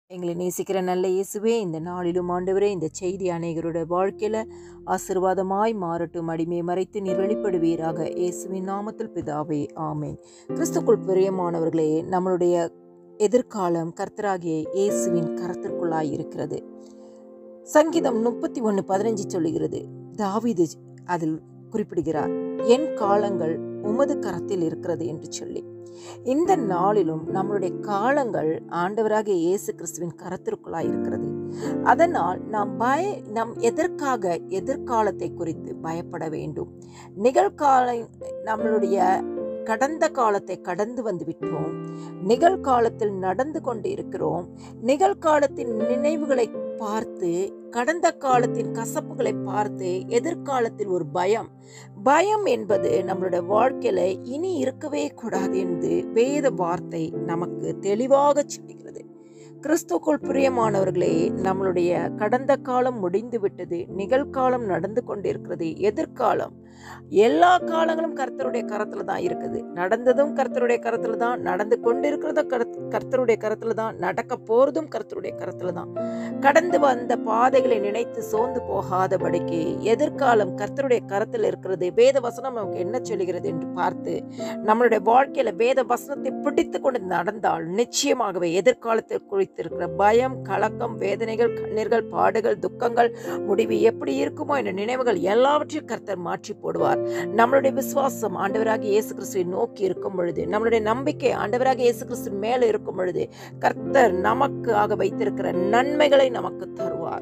எங்களை நேசிக்கிற நல்ல இயேசுவே இந்த நாளிலும் ஆண்டவரே இந்த செய்தி அநேகரோட வாழ்க்கையில் ஆசிர்வாதமாய் மாறட்டும் அடிமை மறைத்து நீர் வெளிப்படுவீராக இயேசுவின் நாமத்தில் பிதாவே ஆமேன் கிறிஸ்துக்குள் பிரியமானவர்களே நம்மளுடைய எதிர்காலம் கர்த்தராகிய இயேசுவின் கரத்திற்குள்ளாய் இருக்கிறது சங்கீதம் முப்பத்தி ஒன்று பதினஞ்சு சொல்லுகிறது தாவீது அதில் குறிப்பிடுகிறார் என் காலங்கள் உமது கரத்தில் இருக்கிறது என்று சொல்லி இந்த நாளிலும் நம்மளுடைய காலங்கள் ஆண்டவராகிய இயேசு கிறிஸ்துவின் கரத்திற்குள்ளாய் இருக்கிறது அதனால் நாம் பய நம் எதற்காக எதிர்காலத்தை குறித்து பயப்பட வேண்டும் நிகழ்கால நம்மளுடைய கடந்த காலத்தை கடந்து வந்து விட்டோம் நிகழ்காலத்தில் நடந்து கொண்டு இருக்கிறோம் நிகழ்காலத்தின் நினைவுகளை பார்த்து கடந்த காலத்தின் கசப்புகளை பார்த்து எதிர்காலத்தில் ஒரு பயம் பயம் என்பது நம்மளுடைய வாழ்க்கையில இனி இருக்கவே கூடாது என்று வேத வார்த்தை நமக்கு தெளிவாக சொல்லுகிறது கிறிஸ்துக்குள் பிரியமானவர்களே நம்மளுடைய கடந்த காலம் முடிந்து விட்டது நிகழ்காலம் நடந்து கொண்டிருக்கிறது எதிர்காலம் எல்லா காலங்களும் கர்த்தருடைய கரத்துல தான் இருக்குது நடந்ததும் கர்த்தருடைய கரத்துல தான் நடந்து கொண்டிருக்கிறதும் கர்த்தருடைய கரத்துல தான் நடக்க போறதும் கர்த்தருடைய கரத்துல தான் கடந்து வந்த பாதைகளை நினைத்து சோர்ந்து போகாதபடிக்கு எதிர்காலம் கர்த்தருடைய கரத்தில் இருக்கிறது வேத வசனம் நமக்கு என்ன சொல்கிறது என்று பார்த்து நம்மளுடைய வாழ்க்கையில வேத வசனத்தை பிடித்து கொண்டு நடந்தால் நிச்சயமாகவே எதிர்காலத்தில் குறித்திருக்கிற பயம் கலக்கம் வேதனைகள் கண்ணீர்கள் பாடுகள் துக்கங்கள் முடிவு எப்படி இருக்குமோ என்ற நினைவுகள் எல்லாவற்றையும் கர்த்தர் மாற்றி போடுவார் நம்மளுடைய விசுவாசம் ஆண்டவராக இயேசு கிறிஸ்துவை நோக்கி இருக்கும் பொழுது நம்மளுடைய நம்பிக்கை ஆண்டவராக இயேசு கிறிஸ்து மேல இருக்கும் பொழுது கர்த்தர் நமக்காக வைத்திருக்கிற நன்மைகளை நமக்கு தருவார்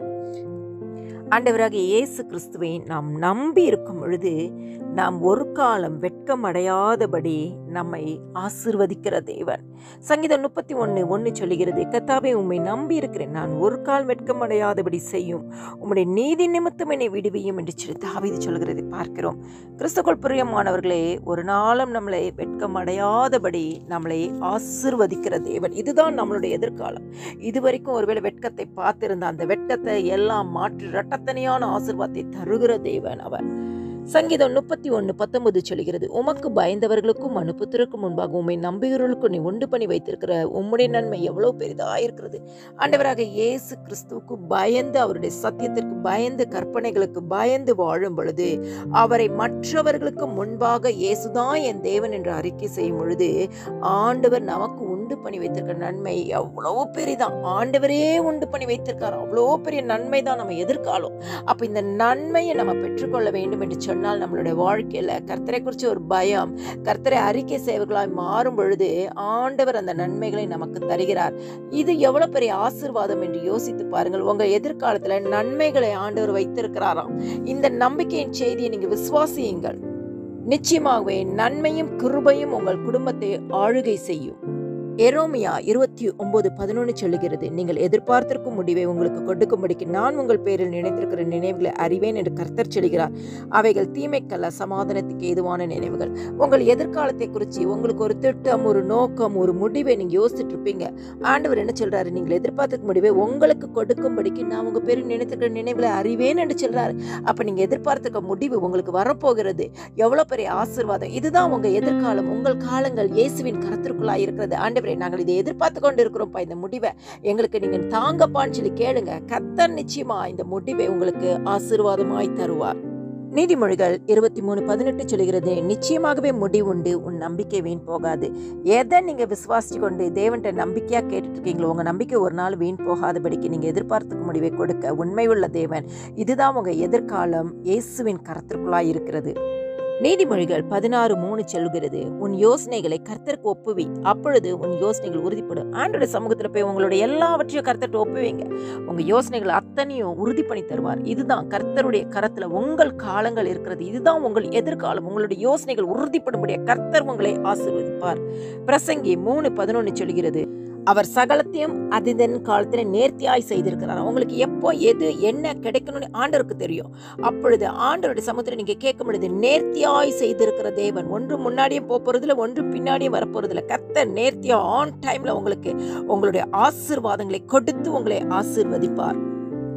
ஆண்டவராக இயேசு கிறிஸ்துவை நாம் நம்பி இருக்கும் பொழுது நாம் ஒரு காலம் வெட்கம் அடையாதபடி நம்மை ஆசிர்வதிக்கிற தேவன் சங்கீதம் முப்பத்தி ஒன்று ஒன்று சொல்லுகிறது கத்தாவை உண்மை நம்பி இருக்கிறேன் நான் ஒரு கால் வெட்கம் அடையாதபடி செய்யும் உம்முடைய நீதி நிமித்தம் என்னை விடுவியும் என்று சொல்லி தாவிது சொல்கிறதை பார்க்கிறோம் கிறிஸ்துக்குள் பிரியமானவர்களே ஒரு நாளும் நம்மளை வெட்கம் அடையாதபடி நம்மளை ஆசிர்வதிக்கிற தேவன் இதுதான் நம்மளுடைய எதிர்காலம் இதுவரைக்கும் ஒருவேளை வெட்கத்தை பார்த்திருந்த அந்த வெட்கத்தை எல்லாம் மாற்றி ரட்டத்தனையான ஆசிர்வாதத்தை தருகிற தேவன் அவர் சங்கீதம் முப்பத்தி ஒன்று பத்தொன்பது சொல்கிறது உமக்கு பயந்தவர்களுக்கும் மனுப்புத்திற்கு முன்பாக உண்மை நம்புகிறவர்களுக்கும் நீ உண்டு பண்ணி வைத்திருக்கிற உம்முடைய நன்மை எவ்வளவு பெரிதாக இருக்கிறது ஆண்டவராக இயேசு கிறிஸ்துவுக்கு பயந்து அவருடைய சத்தியத்திற்கு பயந்து கற்பனைகளுக்கு பயந்து வாழும் பொழுது அவரை மற்றவர்களுக்கு முன்பாக இயேசுதான் என் தேவன் என்று அறிக்கை செய்யும் பொழுது ஆண்டவர் நமக்கு உண்டு பண்ணி வைத்திருக்கிற நன்மை எவ்வளவு பெரிதான் ஆண்டவரே உண்டு பண்ணி வைத்திருக்கார் அவ்வளோ பெரிய நன்மை தான் நம்ம எதிர்காலம் அப்ப இந்த நன்மையை நம்ம பெற்றுக்கொள்ள வேண்டும் என்று சொன்னால் நம்மளுடைய வாழ்க்கையில கர்த்தரை குறித்து ஒரு பயம் கர்த்தரை அறிக்கை செய்வர்களாய் மாறும் பொழுது ஆண்டவர் அந்த நன்மைகளை நமக்கு தருகிறார் இது எவ்வளவு பெரிய ஆசிர்வாதம் என்று யோசித்து பாருங்கள் உங்க எதிர்காலத்துல நன்மைகளை ஆண்டவர் வைத்திருக்கிறாராம் இந்த நம்பிக்கையின் செய்தியை நீங்க விசுவாசியுங்கள் நிச்சயமாகவே நன்மையும் கிருபையும் உங்கள் குடும்பத்தை ஆளுகை செய்யும் எரோமியா இருபத்தி ஒன்பது பதினொன்று சொல்லுகிறது நீங்கள் எதிர்பார்த்திருக்கும் முடிவை உங்களுக்கு கொடுக்கும்படிக்கு நான் உங்கள் பேரில் நினைத்திருக்கிற நினைவுகளை அறிவேன் என்று கர்த்தர் சொல்கிறார் அவைகள் தீமைக்கல்ல சமாதானத்துக்கு ஏதுவான நினைவுகள் உங்கள் எதிர்காலத்தை குறித்து உங்களுக்கு ஒரு திட்டம் ஒரு நோக்கம் ஒரு முடிவை நீங்க யோசிச்சுட்டு இருப்பீங்க ஆண்டவர் என்ன சொல்றாரு நீங்கள் எதிர்பார்த்திருக்க முடிவை உங்களுக்கு கொடுக்கும்படிக்கு நான் உங்க பேரில் நினைத்திருக்கிற நினைவுகளை அறிவேன் என்று சொல்றாரு அப்ப நீங்க எதிர்பார்த்திருக்க முடிவு உங்களுக்கு வரப்போகிறது எவ்வளவு பெரிய ஆசிர்வாதம் இதுதான் உங்க எதிர்காலம் உங்கள் காலங்கள் இயேசுவின் கரத்திற்குள்ளாய் இருக்கிறது ஆண்டவர் ஆண்டவரே நாங்கள் இதை எதிர்பார்த்து கொண்டு இருக்கிறோம்ப்பா இந்த முடிவை எங்களுக்கு நீங்க தாங்கப்பான்னு சொல்லி கேளுங்க கத்தர் நிச்சயமா இந்த முடிவை உங்களுக்கு ஆசீர்வாதமாய் தருவார் நீதிமொழிகள் இருபத்தி மூணு பதினெட்டு சொல்கிறது நிச்சயமாகவே முடிவுண்டு உன் நம்பிக்கை வீண் போகாது எதை நீங்க விசுவாசிச்சு கொண்டு தேவன்கிட்ட நம்பிக்கையா கேட்டுட்டு இருக்கீங்களோ உங்க நம்பிக்கை ஒரு நாள் வீண் போகாதபடிக்கு நீங்க எதிர்பார்த்துக்க முடிவை கொடுக்க உண்மை உள்ள தேவன் இதுதான் உங்க எதிர்காலம் இயேசுவின் கரத்திற்குள்ளாய் இருக்கிறது நீதிமொழிகள் பதினாறு மூணு சொல்கிறது உன் யோசனைகளை கர்த்தருக்கு ஒப்புவி அப்பொழுது உன் யோசனைகள் உறுதிப்படும் ஆண்டோட சமூகத்தில் போய் உங்களுடைய எல்லாவற்றையும் கர்த்தர்கிட்ட ஒப்புவீங்க உங்க யோசனைகள் அத்தனையும் உறுதி பண்ணி தருவார் இதுதான் கர்த்தருடைய கரத்துல உங்கள் காலங்கள் இருக்கிறது இதுதான் உங்கள் எதிர்காலம் உங்களுடைய யோசனைகள் உறுதிப்படும்படிய கர்த்தர் உங்களை ஆசீர்வதிப்பார் பிரசங்கி மூணு பதினொன்னு சொல்கிறது அவர் சகலத்தையும் அதிதன் காலத்துல நேர்த்தியாய் செய்திருக்கிறார் உங்களுக்கு எப்போ எது என்ன கிடைக்கணும்னு ஆண்டவருக்கு தெரியும் அப்பொழுது ஆண்டவருடைய சமுத்திரம் நீங்க கேட்கும் பொழுது நேர்த்தியாய் செய்திருக்கிற தேவன் ஒன்று முன்னாடியும் போக போறதுல ஒன்று பின்னாடியும் வரப்போறதுல கத்த நேர்த்தியா ஆன் டைம்ல உங்களுக்கு உங்களுடைய ஆசிர்வாதங்களை கொடுத்து உங்களை ஆசிர்வதிப்பார்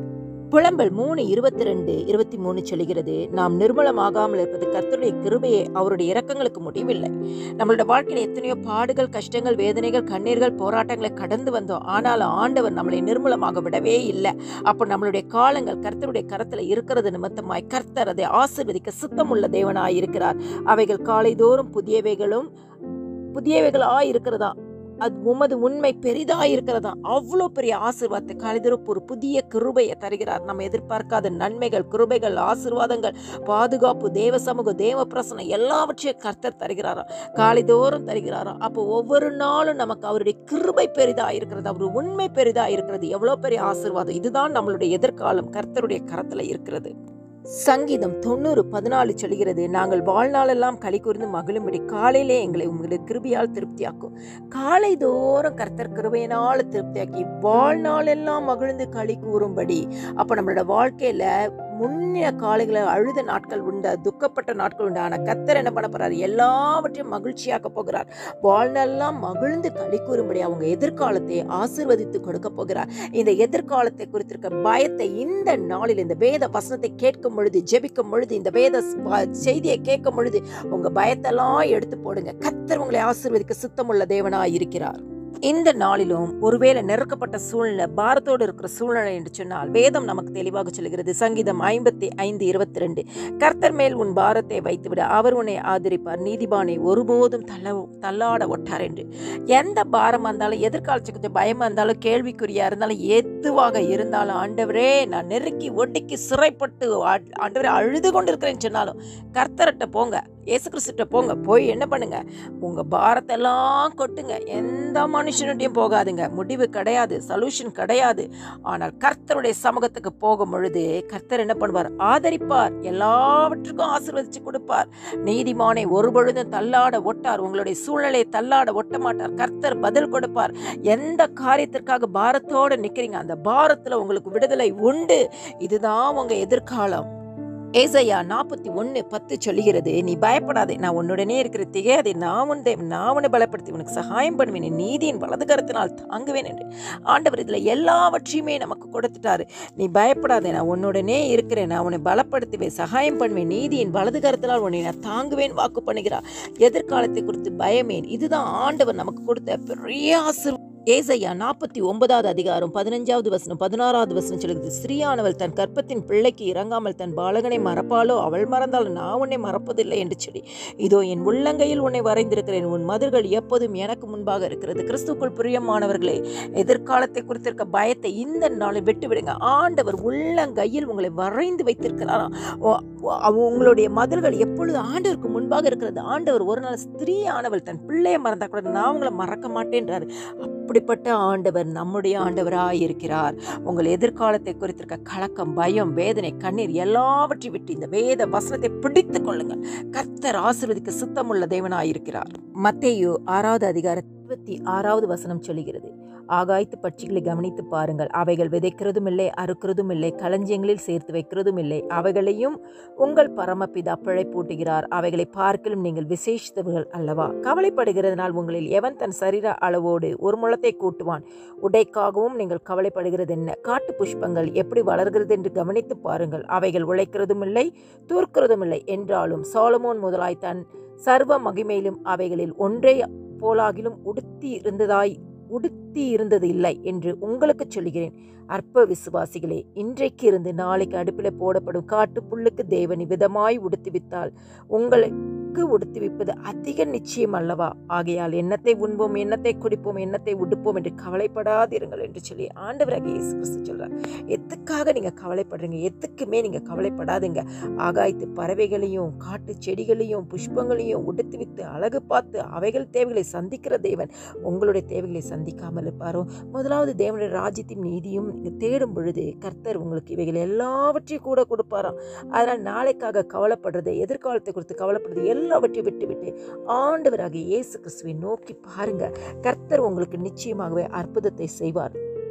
புலம்பல் மூணு இருபத்தி ரெண்டு இருபத்தி மூணு சொல்லுகிறது நாம் நிர்மலமாகாமல் இருப்பது கர்த்தருடைய கிருபையே அவருடைய இரக்கங்களுக்கு முடிவில்லை நம்மளோட வாழ்க்கையில எத்தனையோ பாடுகள் கஷ்டங்கள் வேதனைகள் கண்ணீர்கள் போராட்டங்களை கடந்து வந்தோம் ஆனாலும் ஆண்டவர் நம்மளை நிர்மலமாக விடவே இல்லை அப்போ நம்மளுடைய காலங்கள் கர்த்தருடைய கரத்துல இருக்கிறது நிமித்தமாய் கர்த்தர் அதை ஆசிர்வதிக்க சுத்தமுள்ள தேவனாய் இருக்கிறார் அவைகள் காலைதோறும் புதியவைகளும் புதியவைகளாய் இருக்கிறதா அது உமது உண்மை பெரிதா இருக்கிறதா அவ்வளோ பெரிய ஆசீர்வாதத்தை காலைதோறும் ஒரு புதிய கிருபையை தருகிறார் நம்ம எதிர்பார்க்காத நன்மைகள் கிருபைகள் ஆசீர்வாதங்கள் பாதுகாப்பு தேவ சமூகம் தேவ பிரசனம் எல்லாவற்றையும் கர்த்தர் தருகிறாராம் காலைதோறும் தருகிறாராம் அப்போ ஒவ்வொரு நாளும் நமக்கு அவருடைய கிருபை பெரிதா இருக்கிறது அவர் உண்மை பெரிதா இருக்கிறது எவ்வளோ பெரிய ஆசீர்வாதம் இதுதான் நம்மளுடைய எதிர்காலம் கர்த்தருடைய கரத்துல இருக்கிறது சங்கீதம் தொண்ணூறு பதினாலு சொல்கிறது நாங்கள் வாழ்நாளெல்லாம் களி கூர்ந்து மகிழும்படி காலையிலே எங்களை உங்களுடைய கிருபியால் திருப்தியாக்கும் காலை தோறும் கர்த்தர் கிருபையினால் திருப்தியாக்கி வாழ்நாளெல்லாம் மகிழ்ந்து களி கூறும்படி அப்போ நம்மளோட வாழ்க்கையில முன்னிய காலைகளை அழுத நாட்கள் உண்டு துக்கப்பட்ட நாட்கள் உண்டு ஆனால் கர்த்தர் என்ன பண்ண போறாரு எல்லாவற்றையும் மகிழ்ச்சியாக்க போகிறார் வாழ்நாளெல்லாம் மகிழ்ந்து களி கூறும்படி அவங்க எதிர்காலத்தை ஆசிர்வதித்து கொடுக்க போகிறார் இந்த எதிர்காலத்தை குறித்திருக்க பயத்தை இந்த நாளில் இந்த வேத வசனத்தை கேட்கும் பொழுது ஜெபிக்கும் பொழுது இந்த வேத வ- செய்தியை கேட்கும் பொழுது உங்க பயத்தெல்லாம் எடுத்து போடுங்க கத்தர் உங்களை ஆசீர்வதிக்க சுத்தமுள்ள தேவனாய் இருக்கிறார் இந்த நாளிலும் ஒருவேளை நெருக்கப்பட்ட சூழ்நிலை பாரத்தோடு இருக்கிற சூழ்நிலை என்று சொன்னால் வேதம் நமக்கு தெளிவாக சொல்கிறது சங்கீதம் ஐம்பத்தி ஐந்து இருபத்தி ரெண்டு கர்த்தர் மேல் உன் பாரத்தை வைத்துவிட அவர் உன்னை ஆதரிப்பார் நீதிபானை ஒருபோதும் தள்ள தள்ளாட ஒட்டார் என்று எந்த பாரமாக இருந்தாலும் எதிர்காலத்துக்கு கொஞ்சம் பயமாக இருந்தாலும் கேள்விக்குறியா இருந்தாலும் எதுவாக இருந்தாலும் ஆண்டவரே நான் நெருக்கி ஒடுக்கி சிறைப்பட்டு ஆ- ஆண்டவரே அழுது கொண்டு இருக்கிறேன்னு சொன்னாலும் கர்த்தர்கிட்ட போங்க இயேசு கிறிஸ்துட்ட போங்க போய் என்ன பண்ணுங்க உங்க பாரத்தெல்லாம் கொட்டுங்க எந்த மனுஷனுடையும் போகாதுங்க முடிவு கிடையாது சொல்யூஷன் கிடையாது ஆனால் கர்த்தருடைய சமூகத்துக்கு போகும் பொழுது கர்த்தர் என்ன பண்ணுவார் ஆதரிப்பார் எல்லாவற்றுக்கும் ஆசீர்வதிச்சு கொடுப்பார் நீதிமானை ஒரு பொழுதும் தள்ளாட ஒட்டார் உங்களுடைய சூழ்நிலையை தள்ளாட ஒட்ட மாட்டார் கர்த்தர் பதில் கொடுப்பார் எந்த காரியத்திற்காக பாரத்தோட நிக்கிறீங்க அந்த பாரத்துல உங்களுக்கு விடுதலை உண்டு இதுதான் உங்க எதிர்காலம் ஏசையா நாற்பத்தி ஒன்று பத்து சொல்லுகிறது நீ பயப்படாதே நான் உன்னுடனே இருக்கிற திகையாதே நான் உன் தேவன் நான் உன்னை பலப்படுத்தி உனக்கு சகாயம் பண்ணுவேன் என் நீதியின் வலது கரத்தினால் தாங்குவேன் என்று ஆண்டவர் இதில் எல்லாவற்றையுமே நமக்கு கொடுத்துட்டாரு நீ பயப்படாதே நான் உன்னுடனே இருக்கிறேன் நான் உன்னை பலப்படுத்துவேன் சகாயம் பண்ணுவேன் நீதியின் வலது கரத்தினால் உன்னை நான் தாங்குவேன் வாக்கு பண்ணுகிறார் எதிர்காலத்தை குறித்து பயமேன் இதுதான் ஆண்டவர் நமக்கு கொடுத்த பெரிய ஆசீர்வாதம் ஏசையா நாற்பத்தி ஒன்பதாவது அதிகாரம் பதினஞ்சாவது வசனம் பதினாறாவது வசனம் சொல்லுகிறது ஸ்ரீயானவள் தன் கற்பத்தின் பிள்ளைக்கு இறங்காமல் தன் பாலகனை மறப்பாலோ அவள் மறந்தால் நான் உன்னை மறப்பதில்லை என்று சொல்லி இதோ என் உள்ளங்கையில் உன்னை வரைந்திருக்கிறேன் உன் மதில்கள் எப்போதும் எனக்கு முன்பாக இருக்கிறது கிறிஸ்துக்குள் பிரியமானவர்களே எதிர்காலத்தை குறித்திருக்க பயத்தை இந்த நாளில் விட்டு விடுங்க ஆண்டவர் உள்ளங்கையில் உங்களை வரைந்து வைத்திருக்கிறாராம் ஓ- ஓ- உங்களுடைய மதில்கள் எப்பொழுது ஆண்டவருக்கு முன்பாக இருக்கிறது ஆண்டவர் ஒரு நாள் ஸ்திரீயானவள் தன் பிள்ளையை மறந்தா கூட நான் உங்களை மறக்க மாட்டேன்றாரு அப்படிப்பட்ட ஆண்டவர் நம்முடைய ஆண்டவராய் இருக்கிறார் உங்கள் எதிர்காலத்தை குறித்திருக்க கலக்கம் பயம் வேதனை கண்ணீர் எல்லாவற்றையும் விட்டு இந்த வேத வசனத்தை பிடித்துக் கொள்ளுங்கள் கர்த்தர் ஆசீர்வதிக்க சுத்தமுள்ள தேவனாய் இருக்கிறார் மத்தேயு ஆறாவது அதிகார இருபத்தி ஆறாவது வசனம் சொல்லுகிறது ஆகாய்த்து பட்சிகளை கவனித்து பாருங்கள் அவைகள் விதைக்கிறதும் இல்லை அறுக்கிறதும் இல்லை களஞ்சியங்களில் சேர்த்து வைக்கிறதும் இல்லை அவைகளையும் உங்கள் பரமபிதா பிழைப்பூட்டுகிறார் அவைகளை பார்க்கலும் நீங்கள் விசேஷித்தவர்கள் அல்லவா கவலைப்படுகிறதுனால் உங்களில் எவன் தன் சரீர அளவோடு ஒரு முழத்தை கூட்டுவான் உடைக்காகவும் நீங்கள் கவலைப்படுகிறது என்ன காட்டு புஷ்பங்கள் எப்படி வளர்கிறது என்று கவனித்து பாருங்கள் அவைகள் உழைக்கிறதும் இல்லை தூர்க்கிறதும் இல்லை என்றாலும் சாலமோன் முதலாய் தன் சர்வ மகிமையிலும் அவைகளில் ஒன்றே போலாகிலும் உடுத்தி இருந்ததாய் உடுத்தி இருந்தது இல்லை என்று உங்களுக்கு சொல்கிறேன் அற்ப விசுவாசிகளே இன்றைக்கு இருந்து நாளைக்கு அடுப்பில் போடப்படும் காட்டு புல்லுக்கு தேவன் விதமாய் உடுத்துவித்தால் உங்களுக்கு உடுத்துவிப்பது அதிக நிச்சயம் அல்லவா ஆகையால் எண்ணத்தை உண்போம் எண்ணத்தை குடிப்போம் எண்ணத்தை உடுப்போம் என்று கவலைப்படாதிருங்கள் என்று சொல்லி ஆண்டவராக இயேசு கிறிஸ்து சொல்றார் எதுக்காக நீங்க கவலைப்படுறீங்க எதுக்குமே நீங்க கவலைப்படாதுங்க ஆகாயத்து பறவைகளையும் காட்டு செடிகளையும் புஷ்பங்களையும் உடுத்துவித்து அழகு பார்த்து அவைகள் தேவைகளை சந்திக்கிற தேவன் உங்களுடைய தேவைகளை சந்திக்காமல் இருப்பாரோ முதலாவது தேவனுடைய ராஜ்யத்தின் நீதியும் நீங்க தேடும் பொழுது கர்த்தர் உங்களுக்கு இவைகள் எல்லாவற்றையும் கூட கொடுப்பாராம் அதனால் நாளைக்காக கவலைப்படுறது எதிர்காலத்தை குறித்து கவலைப்படுறது எல்லாவற்றையும் விட்டு விட்டு ஆண்டவராகிய இயேசு கிறிஸ்துவை நோக்கி பாருங்க கர்த்தர் உங்களுக்கு நிச்சயமாகவே அற்புதத்தை செய்வார்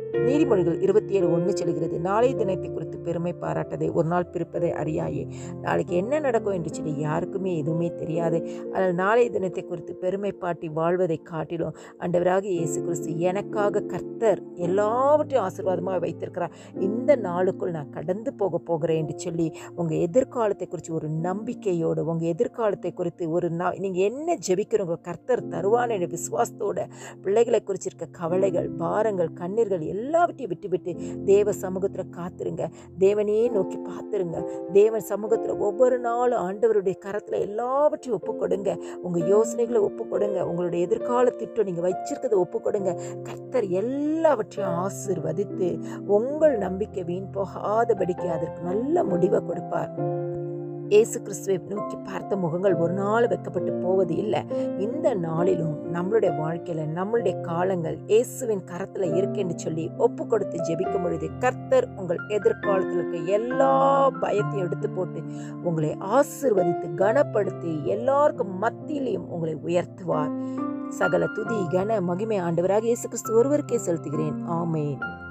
நீதிமொழிகள் இருபத்தி ஏழு ஒன்று சொல்கிறது நாளை தினத்தை குறித்து பெருமை பாராட்டதை ஒரு நாள் பிரிப்பதை அறியாயே நாளைக்கு என்ன நடக்கும் என்று சொல்லி யாருக்குமே எதுவுமே தெரியாது ஆனால் நாளைய தினத்தை குறித்து பெருமை பாட்டி வாழ்வதை காட்டிலும் ஆண்டவராக இயேசு கிறிஸ்து எனக்காக கர்த்தர் எல்லாவற்றையும் ஆசீர்வாதமாக வைத்திருக்கிறார் இந்த நாளுக்குள் நான் கடந்து போக போகிறேன் என்று சொல்லி உங்கள் எதிர்காலத்தை குறித்து ஒரு நம்பிக்கையோடு உங்கள் எதிர்காலத்தை குறித்து ஒரு நா நீங்கள் என்ன ஜெபிக்கிறவங்க கர்த்தர் தருவான் என்ற விசுவாசத்தோட பிள்ளைகளை குறிச்சிருக்க கவலைகள் பாரங்கள் கண்ணீர்கள் எல்லாவற்றையும் விட்டுவிட்டு தேவ சமூகத்தில் காத்துருங்க தேவனையே நோக்கி பார்த்துருங்க தேவன் சமூகத்தில் ஒவ்வொரு நாளும் ஆண்டவருடைய கரத்தில் எல்லாவற்றையும் ஒப்பு கொடுங்க உங்கள் யோசனைகளை ஒப்பு கொடுங்க உங்களுடைய எதிர்கால திட்டம் நீங்கள் வச்சிருக்கிறத ஒப்பு கொடுங்க கர்த்தர் எல்லாவற்றையும் ஆசிர்வதித்து உங்கள் நம்பிக்கை வீண் போகாதபடிக்கு அதற்கு நல்ல முடிவை கொடுப்பார் இயேசு கிறிஸ்துவை நோக்கி பார்த்த முகங்கள் ஒரு நாள் வைக்கப்பட்டு போவது இல்லை இந்த நாளிலும் நம்மளுடைய வாழ்க்கையில நம்மளுடைய காலங்கள் இயேசுவின் கரத்துல இருக்குன்னு சொல்லி ஒப்பு கொடுத்து ஜெபிக்கும் பொழுது கர்த்தர் உங்கள் எதிர்காலத்தில் இருக்க எல்லா பயத்தையும் எடுத்து போட்டு உங்களை ஆசிர்வதித்து கனப்படுத்தி எல்லாருக்கும் மத்தியிலையும் உங்களை உயர்த்துவார் சகல துதி கன மகிமை ஆண்டவராக இயேசு கிறிஸ்து ஒருவருக்கே செலுத்துகிறேன் ஆமேன்